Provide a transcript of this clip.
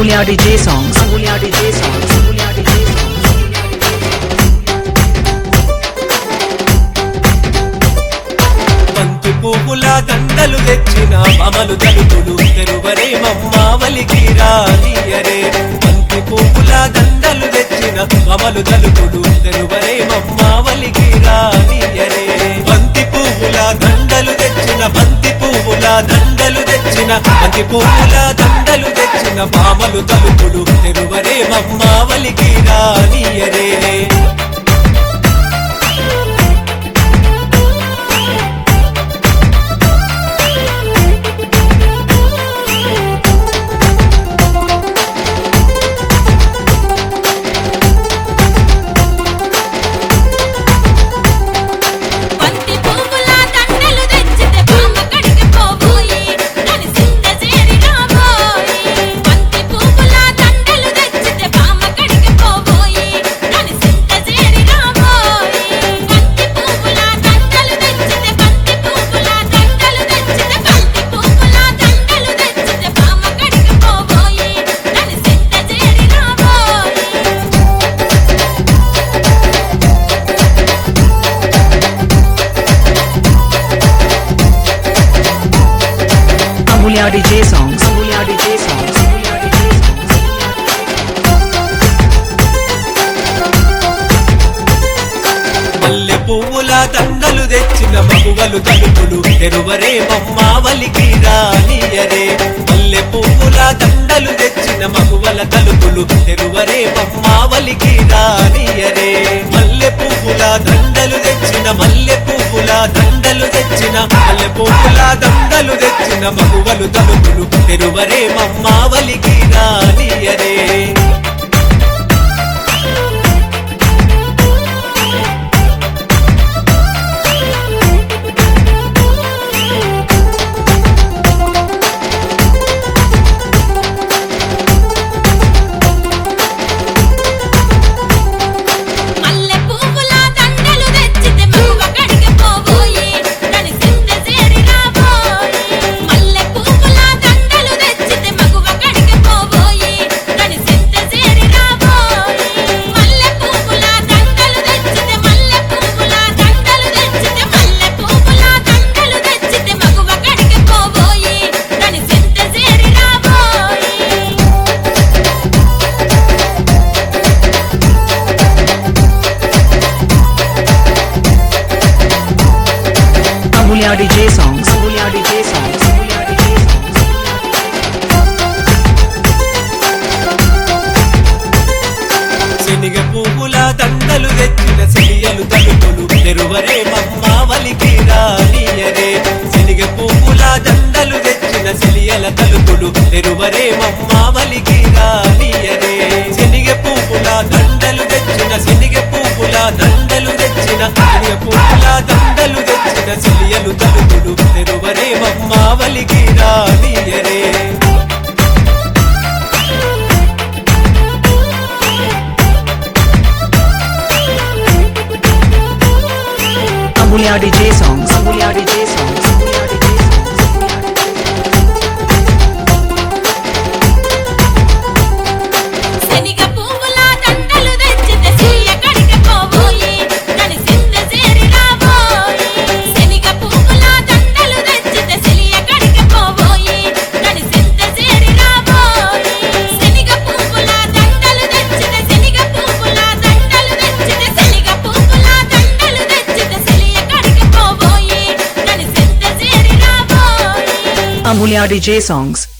Amulya DJ songs. Amulya DJ songs. Amulya DJ songs. బంతి పువ్వుల దండలు తెచ్చిన మమలు తలుపులు తెరువరే మమ్మావలికి రానియరే బంతి పువ్వుల దండలు తెచ్చిన మమలు తలుపులు తెరువరే మమ్మావలికి రానియరే బంతి పువ్వుల దండలు తెచ్చిన బంతి పువ్వుల దండలు తెచ్చిన బంతి పువ్వుల దండలు తెచ్చిన మామలు తలుపులు తెరువరే మమ్మావలికి రానియరే బంతి పువ్వుల దండలు తెచ్చితే బామ్మ కడిగి పోబోయి నన్ను సింగ చేరి రాబోయి బంతి పువ్వుల దండలు తెచ్చితే బామ్మ కడిగి పోబోయి నన్ను సింగ చేరి రాబోయి బంతి పువ్వుల దండలు తెచ్చితే బంతి పువ్వుల దండలు తెచ్చితే బంతి పువ్వుల దండలు తెచ్చితే బామ్మ కడిగి పోబోయి నన్ను సింగ చేరి రాబోయి Amulya DJ songs. Amulya DJ songs. Amulya DJ songs. మల్లె పువ్వుల దండలు తెచ్చిన మగువలు తలుపులు తెరువరే మమ్మావలికి రానియరే మల్లె పువ్వుల దండలు తెచ్చిన మగువల తలుపులు తెరువరే మమ్మావలికి రానియరే మల్లె పువ్వుల దండలు తెచ్చిన మల్లె పువ్వుల దండలు తెచ్చిన మల్లె పువ్వుల దండలు తెచ్చిన మగువలు తలుపులు తెరువరే మమ్మావలికి రానియరే మల్లె పువ్వుల దండలు తెచ్చితే మగువ కడిగి పోబోయి నన్ను సింగ చేరి రాబోయి మల్లె పువ్వుల దండలు తెచ్చితే మగువ కడిగి పోబోయి నన్ను సింగ చేరి రాబోయి మల్లె పువ్వుల దండలు తెచ్చితే మల్లె పువ్వుల దండలు తెచ్చితే మల్లె పువ్వుల దండలు తెచ్చితే మగువ కడిగి పోబోయి నన్ను సింగ చేరి రాబోయి Amulya DJ songs. Amulya DJ songs. Amulya DJ songs. శనిగ పువ్వుల దండలు తెచ్చిన సిలియలు తలుపులు తెరువరే మమ్మావలికి రానియరే శనిగ పువ్వుల దండలు తెచ్చిన సిలియల తలుపులు తెరువరే మమ్మావలికి రానియరే శనిగ పువ్వుల దండలు తెచ్చిన శనిగ పువ్వుల దండలు తెచ్చిన శనిగ పువ్వుల దండలు తెచ్చిన సిలియలు తలుపులు తెరువరే మమ్మావలికి రానియరే Amulya DJ songs. Amulya DJ songs. Amulya DJ songs. శనిగ పువ్వుల దండలు తెచ్చితే సియ్య కడిగి పోబోయి నన్ను సింగ చేరి రాబోయి శనిగ పువ్వుల దండలు తెచ్చితే సియ్య కడిగి పోబోయి నన్ను సింగ చేరి రాబోయి శనిగ పువ్వుల దండలు తెచ్చితే శనిగ పువ్వుల దండలు తెచ్చితే శనిగ పువ్వుల దండలు తెచ్చితే సియ్య కడిగి పోబోయి నన్ను సింగ చేరి రాబోయి Amulya DJ songs.